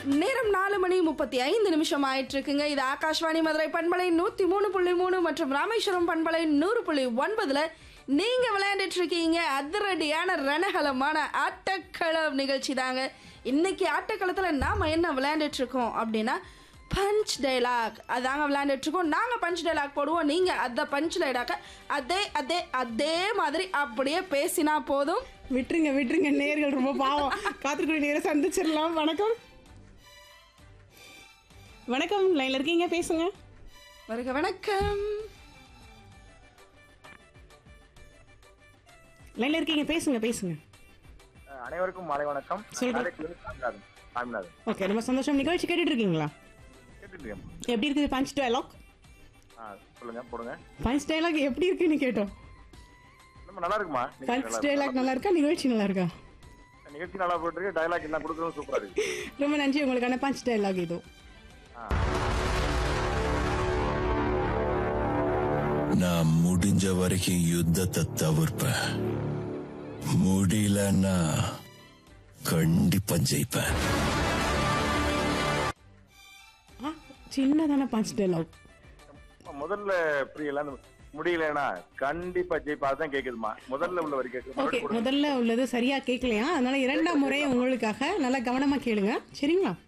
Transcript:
நேரம் நாலு மணி முப்பத்தி ஐந்து நிமிஷம் ஆயிட்டு இருக்குங்க இது ஆகாஷ்வாணி மதுரை பண்பலை நூத்தி மூணு புள்ளி மூணு மற்றும் ராமேஸ்வரம் பண்பலை நூறு புள்ளி ஒன்பதுல நீங்க விளையாண்டுட்டு இருக்கீங்க அதிரடியான ரணகலமான ஆட்டக்களம் நிகழ்ச்சி தாங்க இன்னைக்கு ஆட்டக்களத்துல நாம என்ன விளையாண்டுட்டு இருக்கோம் அப்படின்னா பஞ்ச் டைலாக் அதாங்க விளையாண்டுட்டு இருக்கோம் நாங்க பஞ்ச் டைலாக் போடுவோம் நீங்க அந்த பஞ்ச் டைலாக அதே அதே அதே மாதிரி அப்படியே பேசினா போதும் விட்டுருங்க விட்டுருங்க நேர்கள் ரொம்ப பாவம் காத்திருக்கிற நேரம் சந்திச்சிடலாம் வணக்கம் வணக்கம் லைன்ல இருக்கீங்க பேசுங்க வருக வணக்கம் லைன்ல இருக்கீங்க பேசுங்க பேசுங்க அஹ் அனைவருக்கும் மாலை வணக்கம் சொல்லுங்க. நாளைக்கு சாமிநாதன் சாமிநாதன் ஓகே ரொம்ப சந்தோஷம் நிகழ்ச்சி கேட்டுட்டு இருக்கீங்களா கேட்டுட்டு இருக்கேன். எப்படி இருக்குது பஞ்ச் டயலாக் ஆ சொல்லுங்க போடுங்க பஞ்ச் டயலாக் எப்படி இருக்குன்னு கேட்டோம் ரொம்ப நல்லா இருக்குமா நிகழ்ச்சி பஞ்ச் நல்லா டயலாக் நல்லா இருக்கா நிகழ்ச்சி நல்லா இருக்கா இருக்கு. நிகழ்ச்சி நல்லா போயிட்டு இருக்கு டைலாக் எல்லாம் கொடுக்குறதும் சூப்பரா இருக்கு ரொம்ப நன்றி உங்களுக்கான பஞ்ச் டயலாக் இது ஆ. நான் முடிஞ்ச வரைக்கும் யுத்தத்தை தவிர்ப்பேன் முடியலன்னா கண்டிப்பா ஜெயிப்பேன் ஆ சின்னதான பஞ்ச் டயலாக் முதல்ல புரியல அந்த முடியலன்னா கண்டிப்பா ஜெயிப்பா அதான் கேக்குதுமா முதல்ல உள்ள வரி ஓகே கேக்குது முதல்ல உள்ளது சரியா கேட்கலையா அதனால இரண்டாம் முறை உங்களுக்காக நல்லா கவனமா கேளுங்க சரிங்களா